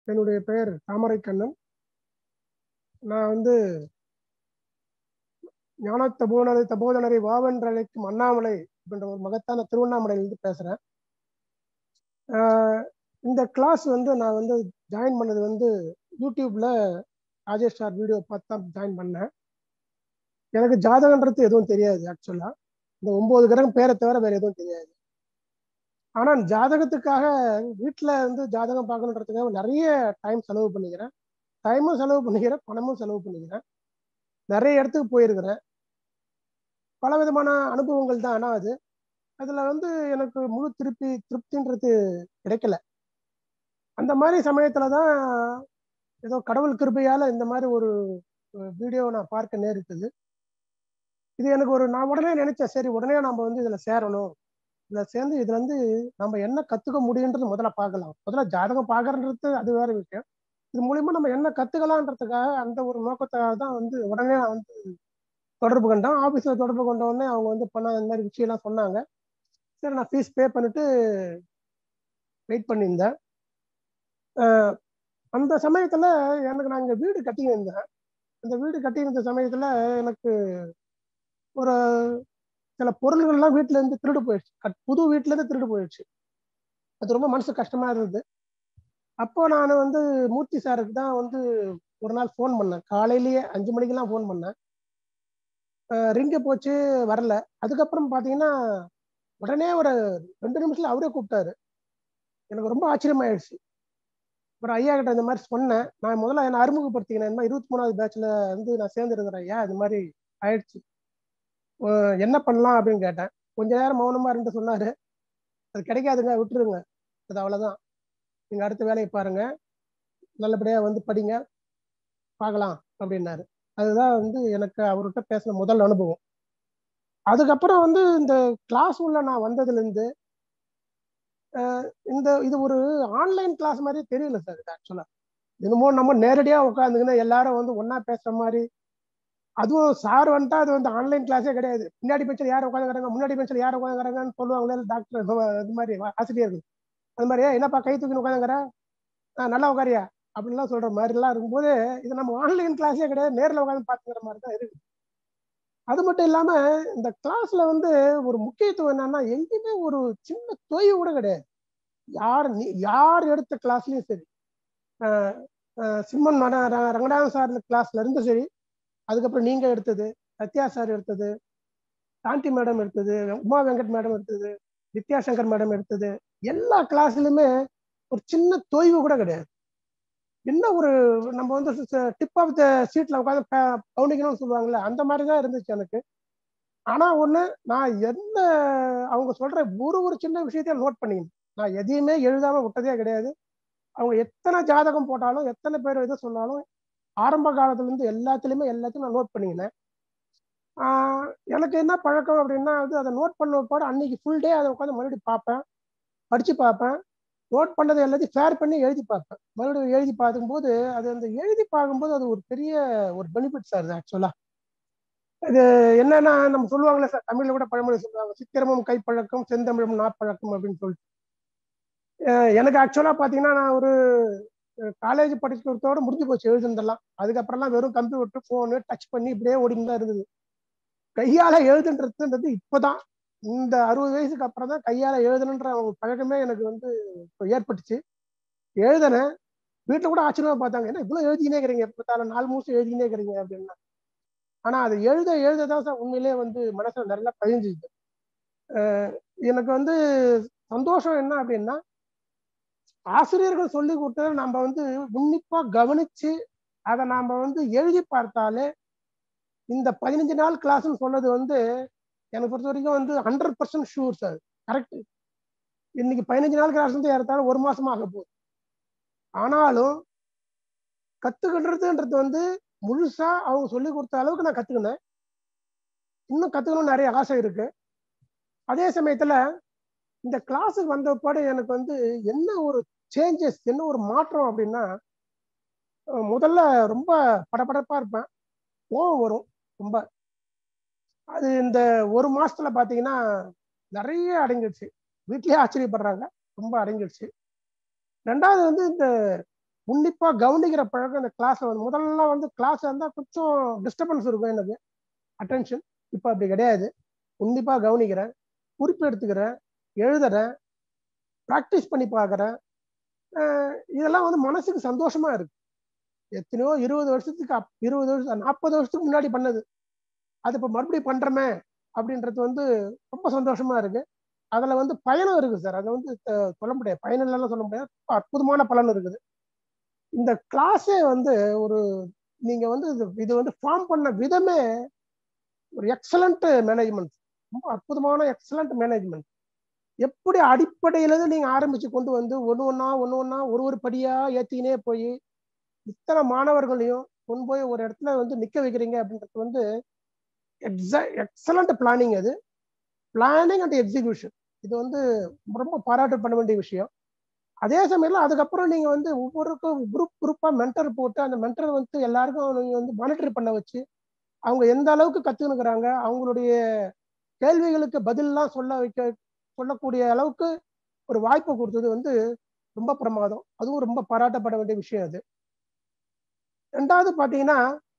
என்னுடைய பெயர் தாமரை கண்ணன் நான் வந்து ஞான தபோனரை தபோதனரை வாவென்று அழைக்கும் அண்ணாமலை அப்படின்ற ஒரு மகத்தான திருவண்ணாமலையிலிருந்து பேசுறேன் ஆஹ் இந்த கிளாஸ் வந்து நான் வந்து ஜாயின் பண்ணது வந்து யூடியூப்ல ராஜேஷ் சார் வீடியோ பார்த்து தான் ஜாயின் பண்ணேன் எனக்கு ஜாதகன்றது எதுவும் தெரியாது ஆக்சுவலா இந்த ஒன்பது கிரகம் பேரை தவிர வேற எதுவும் தெரியாது ஆனா ஜாதகத்துக்காக வீட்டுல இருந்து ஜாதகம் பார்க்கணுன்றதுக்காக நிறைய டைம் செலவு பண்ணிக்கிறேன் டைமும் செலவு பண்ணிக்கிறேன் பணமும் செலவு பண்ணிக்கிறேன் நிறைய இடத்துக்கு போயிருக்கிறேன் பல விதமான அனுபவங்கள் தான் ஆனால் அது அதுல வந்து எனக்கு முழு திருப்பி திருப்தின்றது கிடைக்கல அந்த மாதிரி சமயத்துல தான் ஏதோ கடவுள் கிருபையால இந்த மாதிரி ஒரு வீடியோ நான் பார்க்க நேரிட்டது இது எனக்கு ஒரு நான் உடனே நினைச்சேன் சரி உடனே நம்ம வந்து இதுல சேரணும் இதுல சேர்ந்து இதுல இருந்து நம்ம என்ன கத்துக்க முடியுன்றது முதல்ல பார்க்கலாம் முதல்ல ஜாதகம் பார்க்கறன்றது அது வேற விஷயம் இது மூலியமா நம்ம என்ன கத்துக்கலான்றதுக்காக அந்த ஒரு நோக்கத்துக்காக தான் வந்து உடனே நான் வந்து தொடர்பு கொண்டேன் ஆபீஸ்ல தொடர்பு கொண்ட உடனே அவங்க வந்து பண்ண இந்த மாதிரி விஷயம்லாம் சொன்னாங்க சரி நான் ஃபீஸ் பே பண்ணிட்டு வெயிட் பண்ணியிருந்தேன் அந்த சமயத்துல எனக்கு நான் இங்க வீடு கட்டியிருந்தேன் அந்த வீடு கட்டியிருந்த சமயத்துல எனக்கு ஒரு சில பொருள்கள்லாம் வீட்டுல இருந்து திருடு போயிடுச்சு புது வீட்டுல இருந்து திருடு போயிடுச்சு அது ரொம்ப மனசு கஷ்டமா இருந்தது அப்போ நான் வந்து மூர்த்தி சாருக்கு தான் வந்து ஒரு நாள் ஃபோன் பண்ணேன் காலையிலேயே அஞ்சு மணிக்கெல்லாம் ஃபோன் பண்ணேன் ரிங்க போச்சு வரல அதுக்கப்புறம் பார்த்தீங்கன்னா உடனே ஒரு ரெண்டு நிமிஷத்துல அவரே கூப்பிட்டாரு எனக்கு ரொம்ப ஆச்சரியமாயிடுச்சு அப்புறம் ஐயா கிட்ட இந்த மாதிரி சொன்னேன் நான் முதல்ல என்ன அறிமுகப்படுத்திக்கிறேன் இந்த மாதிரி இருபத்தி மூணாவது பேட்ச்ல வந்து நான் சேர்ந்துருக்கிறேன் ஐயா இந்த மாதிரி ஆயிடுச்சு என்ன பண்ணலாம் அப்படின்னு கேட்டேன் கொஞ்ச நேரம் மௌனமா இருந்து சொன்னாரு அது கிடைக்காதுங்க விட்டுருங்க அது அவ்வளவுதான் நீங்க அடுத்த வேலையை பாருங்க நல்லபடியா வந்து படிங்க பார்க்கலாம் அப்படின்னாரு அதுதான் வந்து எனக்கு அவர்கிட்ட பேசின முதல் அனுபவம் அதுக்கப்புறம் வந்து இந்த கிளாஸ் உள்ள நான் வந்ததுல இருந்து இந்த இது ஒரு ஆன்லைன் கிளாஸ் மாதிரி தெரியல சார் இது ஆக்சுவலா என்னமோ நம்ம நேரடியா உட்காந்துங்கன்னா எல்லாரும் வந்து ஒன்னா பேசுற மாதிரி அதுவும் சார் வந்துட்டா அது வந்து ஆன்லைன் கிளாஸே கிடையாது பின்னாடி பெஞ்சில் யார் உட்காந்துக்கிறாங்க முன்னாடி பெஞ்சில் யார் உட்காந்துக்கிறாங்கன்னு சொல்லுவாங்களே டாக்டர் இது மாதிரி ஆசிரியர்கள் அது மாதிரியா என்னப்பா கை தூக்கி உட்காந்துங்கிற நல்லா உட்காரியா அப்படின்லாம் சொல்ற மாதிரி எல்லாம் இருக்கும்போது இது நம்ம ஆன்லைன் கிளாஸே கிடையாது நேரில் உட்காந்து பார்த்துக்கிற மாதிரி தான் இருக்கு அது மட்டும் இல்லாம இந்த கிளாஸ்ல வந்து ஒரு முக்கியத்துவம் என்னன்னா எங்கேயுமே ஒரு சின்ன தொய்வு கூட கிடையாது யார் யார் எடுத்த கிளாஸ்லயும் சரி சிம்மன் மட ரங்கநாதன் சார் கிளாஸ்ல இருந்து சரி அதுக்கப்புறம் நீங்க எடுத்தது சத்யா சார் எடுத்தது சாந்தி மேடம் எடுத்தது உமா வெங்கட் மேடம் எடுத்தது வித்யாசங்கர் மேடம் எடுத்தது எல்லா கிளாஸ்லயுமே ஒரு சின்ன தொய்வு கூட கிடையாது என்ன ஒரு நம்ம வந்து டிப் ஆஃப் த சீட்ல உட்காந்து கவனிக்கணும்னு சொல்லுவாங்கல்ல அந்த மாதிரி தான் இருந்துச்சு எனக்கு ஆனா ஒண்ணு நான் எந்த அவங்க சொல்ற ஒரு ஒரு சின்ன விஷயத்தையும் நோட் பண்ணிக்கணும் நான் எதையுமே எழுதாம விட்டதே கிடையாது அவங்க எத்தனை ஜாதகம் போட்டாலும் எத்தனை பேர் எதை சொன்னாலும் ஆரம்ப காலத்துல இருந்து எல்லாத்துலயுமே எல்லாத்தையும் நான் நோட் பண்ணிக்கினேன் எனக்கு என்ன பழக்கம் அப்படின்னா வந்து அதை நோட் பண்ண போட அன்னைக்கு ஃபுல் டே அதை உட்காந்து மறுபடியும் பார்ப்பேன் படிச்சு பார்ப்பேன் நோட் பண்ணதை எல்லாத்தையும் ஃபேர் பண்ணி எழுதி பார்ப்பேன் மறுபடியும் எழுதி பார்க்கும்போது அது அந்த எழுதி பார்க்கும்போது அது ஒரு பெரிய ஒரு பெனிஃபிட் சார் இது ஆக்சுவலா இது என்னன்னா நம்ம சொல்லுவாங்களே சார் தமிழ்ல கூட பழமொழி சொல்லுவாங்க சித்திரமும் கைப்பழக்கம் செந்தமிழும் நாப்பழக்கம் அப்படின்னு சொல்லிட்டு எனக்கு ஆக்சுவலா பாத்தீங்கன்னா நான் ஒரு காலேஜ் படிக்கிறதோட முடிஞ்சு போச்சு எழுதுனதெல்லாம் அதுக்கப்புறம்லாம் வெறும் கம்ப்யூட்டர் ஃபோனு டச் பண்ணி இப்படியே ஓடிட்டு தான் இருந்தது கையால எழுதுன்றதுன்றது இப்போதான் இந்த அறுபது வயசுக்கு அப்புறம் தான் கையால எழுதணுன்ற ஒரு பழக்கமே எனக்கு வந்து இப்போ ஏற்பட்டுச்சு எழுதினேன் வீட்டில் கூட ஆச்சரியமா பார்த்தாங்க என்ன இவ்வளோ எழுதினே இருக்கிறீங்க பார்த்தாலும் நாலு மூசு எழுதினே இருக்கிறீங்க அப்படின்னா ஆனா அது எழுத எழுத தான் சார் உண்மையிலே வந்து மனசுல நல்லா பதிஞ்சுது எனக்கு வந்து சந்தோஷம் என்ன அப்படின்னா ஆசிரியர்கள் சொல்லி கொடுத்ததை நம்ம வந்து உன்னிப்பா கவனிச்சு அதை நாம வந்து எழுதி பார்த்தாலே இந்த பதினஞ்சு நாள் கிளாஸ்ன்னு சொன்னது வந்து எனக்கு பொறுத்த வரைக்கும் வந்து hundred percent sure sir correct இன்னைக்கு பதினஞ்சு நாள் கிளாஸ் வந்து ஏறத்தாலும் ஒரு மாசமா ஆக போகுது ஆனாலும் கத்துக்கின்றதுன்றது வந்து முழுசா அவங்க சொல்லி கொடுத்த அளவுக்கு நான் கத்துக்கினேன் இன்னும் கத்துக்கணும்னு நிறைய ஆசை இருக்கு அதே சமயத்துல இந்த கிளாஸுக்கு வந்த பாடு எனக்கு வந்து என்ன ஒரு சேஞ்சஸ் என்ன ஒரு மாற்றம் அப்படின்னா முதல்ல ரொம்ப படபடப்பா இருப்பேன் கோவம் வரும் ரொம்ப அது இந்த ஒரு மாசத்துல பாத்தீங்கன்னா நிறைய அடங்கிடுச்சு வீட்லயே ஆச்சரியப்படுறாங்க ரொம்ப அடங்கிடுச்சு ரெண்டாவது வந்து இந்த உன்னிப்பா கவனிக்கிற பழக்கம் இந்த கிளாஸ்ல வந்து முதல்ல வந்து கிளாஸ் இருந்தா கொஞ்சம் டிஸ்டர்பன்ஸ் இருக்கும் எனக்கு அட்டென்ஷன் இப்போ அப்படி கிடையாது உன்னிப்பா கவனிக்கிறேன் குறிப்பு எடுத்துக்கிறேன் எழுதுறேன் ப்ராக்டிஸ் பண்ணி பார்க்குறேன் இதெல்லாம் வந்து மனசுக்கு சந்தோஷமா இருக்கு எத்தனையோ இருபது வருஷத்துக்கு அப் இருபது வருஷம் நாற்பது வருஷத்துக்கு முன்னாடி பண்ணது அது இப்போ மறுபடியும் பண்றோமே அப்படின்றது வந்து ரொம்ப சந்தோஷமா இருக்கு அதுல வந்து பயனும் இருக்கு சார் அதை வந்து அஹ், சொல்ல முடியாது பயன் இல்லைன்னு சொல்ல முடியாது ரொம்ப அற்புதமான பலன் இருக்குது இந்த கிளாஸே வந்து ஒரு நீங்க வந்து இது இது வந்து ஃபார்ம் பண்ண விதமே ஒரு எக்ஸலண்ட் மேனேஜ்மெண்ட் ரொம்ப அற்புதமான எக்ஸலண்ட் மேனேஜ்மெண்ட் எப்படி அடிப்படையில இருந்து நீங்க ஆரம்பிச்சு கொண்டு வந்து ஒன்று ஒன்றா ஒன்று ஒன்றா ஒரு ஒரு படியா ஏத்திக்கினே போய் இத்தனை மாணவர்களையும் கொண்டு போய் ஒரு இடத்துல வந்து நிக்க வைக்கிறீங்க அப்படின்றது வந்து எக்ஸ எக்ஸலண்ட் பிளானிங் அது பிளானிங் அண்ட் எக்ஸிகியூஷன் இது வந்து ரொம்ப பாராட்டு பண்ண வேண்டிய விஷயம் அதே சமயத்தில் அதுக்கப்புறம் நீங்க வந்து ஒவ்வொருக்கும் குரூப் குரூப்பா மென்டர் போட்டு அந்த மென்டர் வந்து எல்லாருக்கும் நீங்க வந்து மானிட்டர் பண்ண வச்சு அவங்க எந்த அளவுக்கு கத்துனுக்குறாங்க அவங்களுடைய கேள்விகளுக்கு பதிலெல்லாம் சொல்ல வைக்க சொல்லக்கூடிய அளவுக்கு ஒரு வாய்ப்பு கொடுத்தது வந்து ரொம்ப பிரமாதம் அதுவும் ரொம்ப பாராட்டப்பட வேண்டிய விஷயம் அது ரெண்டாவது பார்த்தீங்கன்னா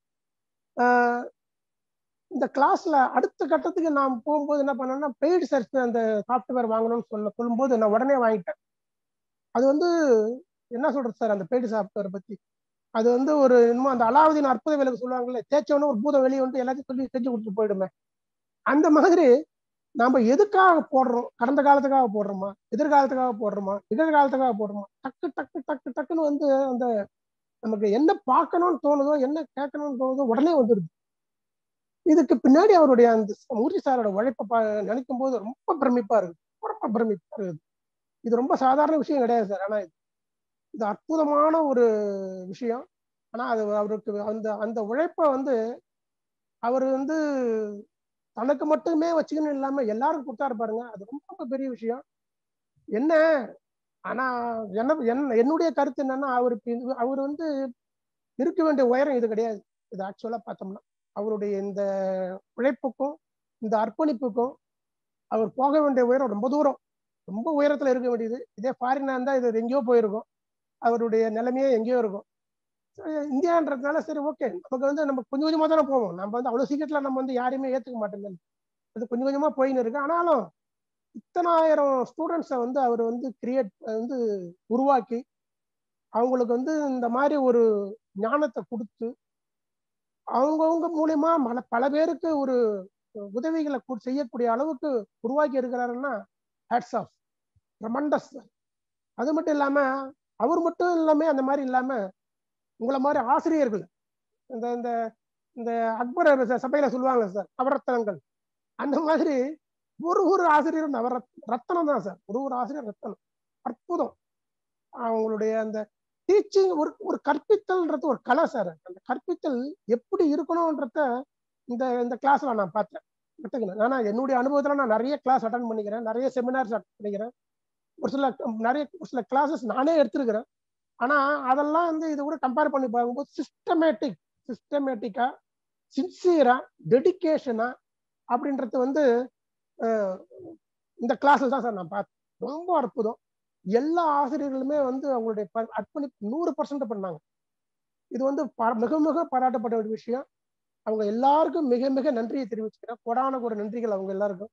ஆஹ், இந்த கிளாஸ்ல அடுத்த கட்டத்துக்கு நான் போகும்போது என்ன பண்ணேன்னா பெய்டு சர்ச் அந்த சாஃப்ட்வேர் வாங்கணும்னு சொல்ல சொல்லும்போது நான் உடனே வாங்கிட்டேன் அது வந்து என்ன சொல்றது சார் அந்த பெய்டு சாஃப்ட்வேர் பத்தி அது வந்து ஒரு இன்னும் அந்த அலாவுதீன் அற்புத விலகு சொல்லுவாங்கல்ல தேய்ச்சவன ஒரு பூதம் வெளியே வந்து எல்லாத்தையும் சொல்லி செஞ்சு கொடுத்துட்டு போயிடுமே அந்த மாதிரி நாம எதுக்காக போடுறோம் கடந்த காலத்துக்காக போடுறோமா எதிர்காலத்துக்காக போடுறோமா எதிர்காலத்துக்காக போடுறோமா டக்கு டக்கு டக்கு டக்குன்னு வந்து அந்த நமக்கு என்ன பார்க்கணும்னு தோணுதோ என்ன கேட்கணும்னு தோணுதோ உடனே வந்துடுது இதுக்கு பின்னாடி அவருடைய அந்த மூர்த்தி சாரோட உழைப்பை பா நினைக்கும் போது ரொம்ப பிரமிப்பா இருக்கு ரொம்ப பிரமிப்பா இருக்குது இது ரொம்ப சாதாரண விஷயம் கிடையாது சார் ஆனா இது இது அற்புதமான ஒரு விஷயம் ஆனா அது அவருக்கு அந்த அந்த உழைப்பை வந்து அவர் வந்து தனக்கு மட்டுமே வச்சுக்கணும் இல்லாம எல்லாரும் கொடுத்தாரு பாருங்க அது ரொம்ப ரொம்ப பெரிய விஷயம் என்ன ஆனா என்ன என்ன என்னுடைய கருத்து என்னன்னா அவருக்கு இது- அவர் வந்து இருக்க வேண்டிய உயரம் இது கிடையாது இது ஆக்சுவலா பார்த்தோம்னா அவருடைய இந்த உழைப்புக்கும் இந்த அர்ப்பணிப்புக்கும் அவர் போக வேண்டிய உயரம் ரொம்ப தூரம் ரொம்ப உயரத்துல இருக்க வேண்டியது இதே ஃபாரினா இருந்தா இது எங்கேயோ போயிருக்கும் அவருடைய நிலைமையே எங்கேயோ இருக்கும் சரி, இந்தியான்றதுனால சரி ஓகே நமக்கு வந்து நம்ம கொஞ்சம் கொஞ்சமா தானே போவோம் நம்ம வந்து அவ்வளவு சீக்கிரத்துல நம்ம வந்து யாரையுமே ஏத்துக்க மாட்டோம் அது கொஞ்சம் கொஞ்சமா போயின்னு இருக்கு ஆனாலும் இத்தனாயிரம் ஸ்டூடெண்ட்ஸை வந்து அவர் வந்து கிரியேட் வந்து உருவாக்கி அவங்களுக்கு வந்து இந்த மாதிரி ஒரு ஞானத்தை கொடுத்து அவங்கவுங்க மூலியமா பல பல பேருக்கு ஒரு உதவிகளை கு- செய்யக்கூடிய அளவுக்கு உருவாக்கி இருக்கிறாருன்னா ஹேட்ஸ் ஆஃப் ட்ரமண்டஸ் அது மட்டும் இல்லாம அவர் மட்டும் இல்லாம அந்த மாதிரி இல்லாம உங்களை மாதிரி ஆசிரியர்கள் இந்த இந்த இந்த அக்பர் ச- சபையில சொல்லுவாங்க சார் நவரத்தனங்கள் அந்த மாதிரி ஒரு ஒரு ஆசிரியரும் நவர ரத்தனம் தான் சார் ஒரு ஒரு ஆசிரியர் ரத்தனம் அற்புதம் அவங்களுடைய அந்த டீச்சிங் ஒரு ஒரு கற்பித்தல்ன்றது ஒரு கலை சார் அந்த கற்பித்தல் எப்படி இருக்கணும்ன்றத இந்த இந்த கிளாஸ்ல நான் பார்த்தேன் கத்துக்கினேன் ஆனா என்னுடைய அனுபவத்துல நான் நிறைய கிளாஸ் அட்டன் பண்ணிக்கிறேன் நிறைய செமினார்ஸ் அட்டன் பண்ணிக்கிறேன் ஒரு சில நிறைய ஒரு சில கிளாஸஸ் நானே எடுத்திருக்கிறேன் ஆனா அதெல்லாம் வந்து இது கூட கம்பேர் பண்ணி பார்க்கும்போது சிஸ்டமேட்டிக் சிஸ்டமேட்டிக்கா சின்சியரா டெடிகேஷனா அப்படின்றது வந்து அஹ், இந்த கிளாஸ்ல தான் சார் நான் பார்த்தேன் ரொம்ப அற்புதம் எல்லா ஆசிரியர்களுமே வந்து அவங்களுடைய ப- அர்ப்பணிப்பு நூறு பர்சன்ட் பண்ணாங்க இது வந்து பா- மிக மிக பாராட்டப்பட்ட ஒரு விஷயம் அவங்க எல்லாருக்கும் மிக மிக நன்றியை தெரிவிச்சுக்கிறேன் கொடான ஒரு நன்றிகள் அவங்க எல்லாருக்கும்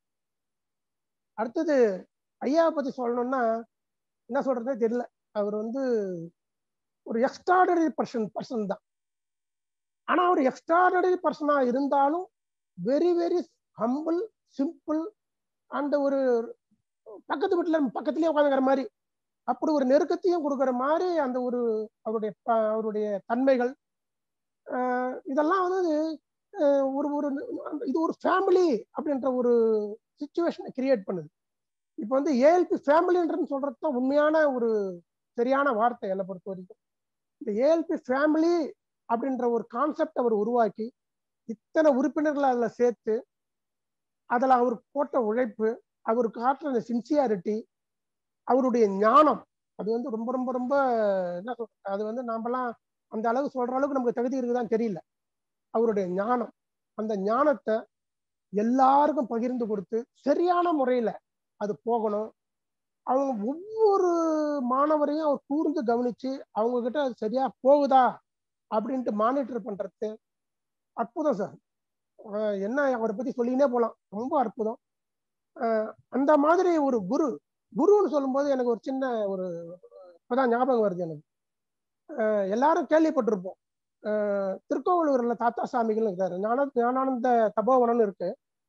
அடுத்தது ஐயாவை பத்தி சொல்லணும்னா என்ன சொல்றதே தெரியல அவர் வந்து ஒரு எக்ஸ்ட்ராடனரி பர்சன் பர்சன் தான் ஆனா அவர் எக்ஸ்ட்ராடனரி பர்சனா இருந்தாலும் வெரி வெரி ஹம்பிள் சிம்பிள் அந்த ஒரு பக்கத்து வீட்டுல பக்கத்துலயே உட்காந்துக்கிற மாதிரி அப்படி ஒரு நெருக்கத்தையும் கொடுக்குற மாதிரி அந்த ஒரு அவருடைய ப- அவருடைய தன்மைகள் ஆஹ் இதெல்லாம் வந்து ஆஹ் ஒரு ஒரு இது ஒரு ஃபேமிலி அப்படின்ற ஒரு சுச்சுவேஷனை கிரியேட் பண்ணுது இப்போ வந்து ஏஎல்பி ஃபேமிலின்றது சொல்றது தான் உண்மையான ஒரு சரியான வார்த்தை என்னை பொறுத்த வரைக்கும் இந்த ஏஎல்பி ஃபேமிலி அப்படின்ற ஒரு கான்செப்ட் அவர் உருவாக்கி இத்தனை உறுப்பினர்களை அதில் சேர்த்து அதில் அவர் போட்ட உழைப்பு அவர் காட்டுற அந்த சின்சியாரிட்டி அவருடைய ஞானம் அது வந்து ரொம்ப ரொம்ப ரொம்ப என்ன சொல்றது அது வந்து நாமெல்லாம் அந்த அளவு சொல்ற அளவுக்கு நமக்கு தகுதி இருக்குதான்னு தெரியல அவருடைய ஞானம் அந்த ஞானத்தை எல்லாருக்கும் பகிர்ந்து கொடுத்து சரியான முறையில அது போகணும் அவங்க ஒவ்வொரு மாணவரையும் அவர் கூர்ந்து கவனிச்சு அவங்க கிட்ட அது சரியா போகுதா அப்படின்ட்டு மானிட்டர் பண்றது அற்புதம் சார் அஹ் என்ன அவரை பத்தி சொல்லினே போலாம் ரொம்ப அற்புதம் அஹ் அந்த மாதிரி ஒரு குரு குருன்னு சொல்லும்போது எனக்கு ஒரு சின்ன ஒரு இப்பதான் ஞாபகம் வருது எனக்கு அஹ் எல்லாரும் கேள்விப்பட்டிருப்போம் அஹ் திருக்கோவிலூர்ல தாத்தா சாமிகள் இருக்காரு ஞான ஞானானந்த தபோவனம்னு இருக்கு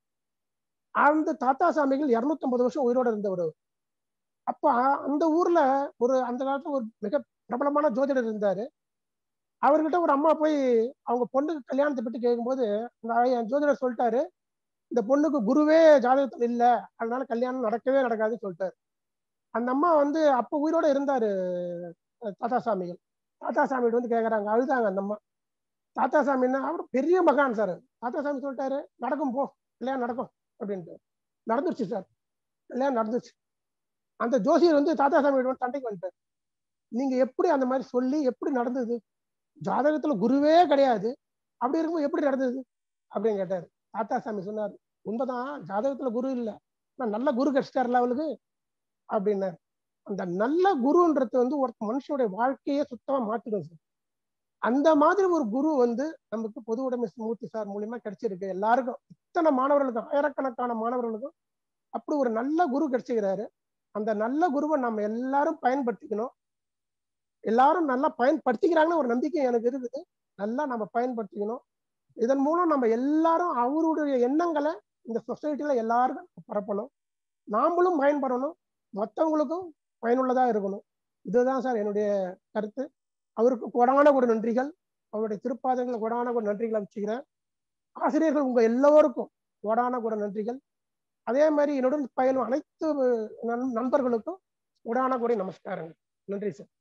அந்த தாத்தா சாமிகள் இருநூத்தம்பது வருஷம் உயிரோட இருந்தவர் அப்ப அந்த ஊர்ல ஒரு அந்த காலத்துல ஒரு மிக பிரபலமான ஜோதிடர் இருந்தாரு அவர்கிட்ட ஒரு அம்மா போய் அவங்க பொண்ணுக்கு கல்யாணத்தை பற்றி கேட்கும்போது அந்த என் ஜோதிடர் சொல்லிட்டாரு இந்த பொண்ணுக்கு குருவே ஜாதகத்தில் இல்ல அதனால கல்யாணம் நடக்கவே நடக்காதுன்னு சொல்லிட்டாரு அந்த அம்மா வந்து அப்ப உயிரோட இருந்தாரு அஹ் தாத்தா சாமிகள் தாத்தா சாமிகிட்ட வந்து கேக்குறாங்க அழுதாங்க அந்த அம்மா தாத்தா சாமின்னா அவர் பெரிய மகான் சார் தாத்தா சாமி சொல்லிட்டாரு நடக்கும் போ கல்யாணம் நடக்கும் அப்படின்ட்டு நடந்துருச்சு சார் கல்யாணம் நடந்துச்சு அந்த ஜோசியர் வந்து தாத்தா சாமி வந்து சண்டைக்கு வந்துட்டார் நீங்க எப்படி அந்த மாதிரி சொல்லி எப்படி நடந்தது ஜாதகத்துல குருவே கிடையாது அப்படி இருக்கும்போது எப்படி நடந்தது அப்படின்னு கேட்டாரு தாத்தா சாமி சொன்னார் உண்மைதான் ஜாதகத்துல குரு இல்லை நான் நல்ல குரு கிடைச்சிட்டார்ல அவளுக்கு அப்படின்னாரு அந்த நல்ல குருன்றது வந்து ஒரு மனுஷனுடைய வாழ்க்கையே சுத்தமா மாத்திடும் சார் அந்த மாதிரி ஒரு குரு வந்து நமக்கு பொது உடைமை மூர்த்தி சார் மூலியமா கிடைச்சிருக்கு எல்லாருக்கும் இத்தனை மாணவர்களுக்கும் ஆயிரக்கணக்கான மாணவர்களுக்கும் அப்படி ஒரு நல்ல குரு கிடைச்சிக்கிறாரு அந்த நல்ல குருவை நம்ம எல்லாரும் பயன்படுத்திக்கணும் எல்லாரும் நல்லா பயன்படுத்திக்கிறாங்கன்னு ஒரு நம்பிக்கை எனக்கு இருக்குது நல்லா நம்ம பயன்படுத்திக்கணும் இதன் மூலம் நம்ம எல்லாரும் அவருடைய எண்ணங்களை இந்த சொசைட்டில எல்லாருக்கும் பரப்பணும் நாமளும் பயன்படணும் மற்றவங்களுக்கும் பயனுள்ளதா இருக்கணும் இதுதான் சார் என்னுடைய கருத்து அவருக்கு கொடான ஒரு நன்றிகள் அவருடைய திருப்பாதங்கள் கொடான ஒரு நன்றிகள் அமைச்சுக்கிறேன் ஆசிரியர்கள் உங்க எல்லோருக்கும் கொடான ஒரு நன்றிகள் அதே மாதிரி என்னுடன் பயணம் அனைத்து நண்பர்களுக்கும் உடான கூட நமஸ்காரங்கள் நன்றி சார்